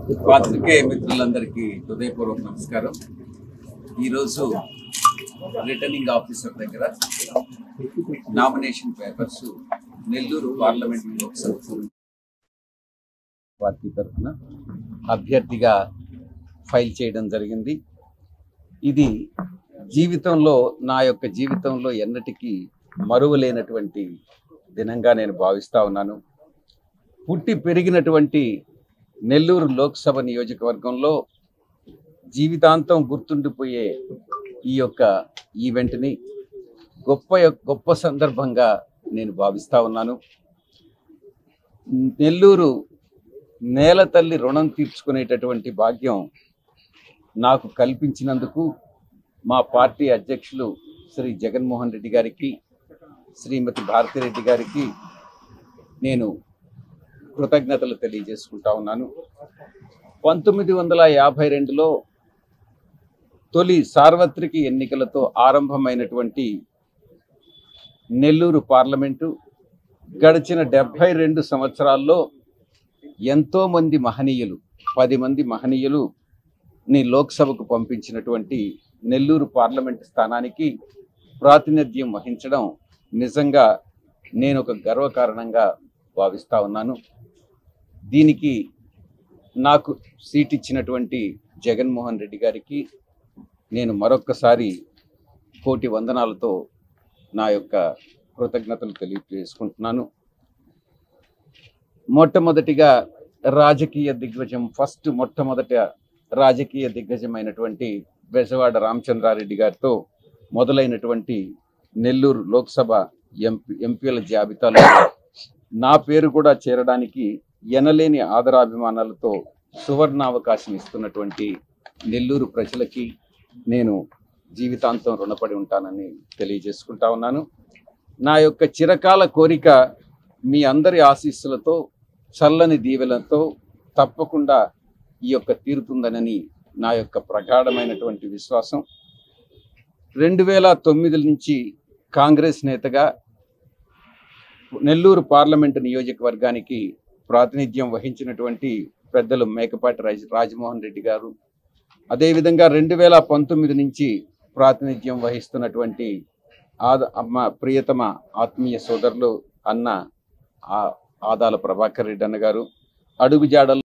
పాత్రికేయ మిత్రులందరికీ హృదయపూర్వక నమస్కారం ఈరోజు రిటర్నింగ్ ఆఫీసర్ దగ్గర nomination papers Nellore parliament Lok Sabha party తరఫున అభ్యర్థిగా ఫైల్ చేయడం జరిగింది ఇది జీవితంలో నా యొక్క జీవితంలో ఎన్నటికీ మరువలేనటువంటి దినంగా నేను భావిస్తా ఉన్నాను పుట్టి పెరిగినటువంటి నెల్లూరు లోక్సభ నియోజకవర్గంలో జీవితాంతం గుర్తుండిపోయే ఈ యొక్క ఈవెంట్ని గొప్ప గొప్ప సందర్భంగా నేను భావిస్తా ఉన్నాను నెల్లూరు నేల తల్లి రుణం తీర్చుకునేటటువంటి భాగ్యం నాకు కల్పించినందుకు మా పార్టీ అధ్యక్షులు శ్రీ జగన్మోహన్ రెడ్డి గారికి శ్రీమతి భారతిరెడ్డి గారికి నేను కృతజ్ఞతలు తెలియజేసుకుంటా ఉన్నాను పంతొమ్మిది వందల యాభై రెండులో తొలి సార్వత్రిక ఎన్నికలతో ఆరంభమైనటువంటి నెల్లూరు పార్లమెంటు గడిచిన డెబ్భై రెండు సంవత్సరాల్లో ఎంతో మంది మహనీయులు పది మంది మహనీయులు ని లోక్సభకు పంపించినటువంటి నెల్లూరు పార్లమెంట్ స్థానానికి ప్రాతినిధ్యం వహించడం నిజంగా నేను ఒక గర్వకారణంగా భావిస్తా ఉన్నాను దీనికి నాకు సీట్ ఇచ్చినటువంటి జగన్మోహన్ రెడ్డి గారికి నేను మరొక్కసారి కోటి వందనాలతో నా యొక్క కృతజ్ఞతలు తెలియజేసుకుంటున్నాను మొట్టమొదటిగా రాజకీయ దిగ్గజం ఫస్ట్ మొట్టమొదట రాజకీయ దిగ్గజమైనటువంటి బెజవాడ రామచంద్రారెడ్డి గారితో మొదలైనటువంటి నెల్లూరు లోక్సభ ఎంపీ ఎంపీల జాబితాలో నా పేరు కూడా చేరడానికి ఎనలేని ఆదరాభిమానాలతో సువర్ణ అవకాశం ఇస్తున్నటువంటి నెల్లూరు ప్రజలకి నేను జీవితాంతం రుణపడి ఉంటానని తెలియజేసుకుంటా ఉన్నాను నా యొక్క చిరకాల కోరిక మీ అందరి ఆశీస్సులతో చల్లని దీవెలతో తప్పకుండా ఈ యొక్క తీరుతుందనని నా యొక్క ప్రగాఢమైనటువంటి విశ్వాసం రెండు వేల తొమ్మిది నుంచి కాంగ్రెస్ నేతగా నెల్లూరు పార్లమెంటు నియోజకవర్గానికి ప్రాతినిధ్యం వహించినటువంటి పెద్దలు మేకపాటి రాజ్ రాజమోహన్ రెడ్డి గారు అదేవిధంగా రెండు వేల పంతొమ్మిది నుంచి ప్రాతినిధ్యం వహిస్తున్నటువంటి ఆద అమ్మ ప్రియతమ ఆత్మీయ సోదరులు అన్న ఆ- ఆదాల ప్రభాకర్ రెడ్డి అన్న గారు అడుగుజాడల్లో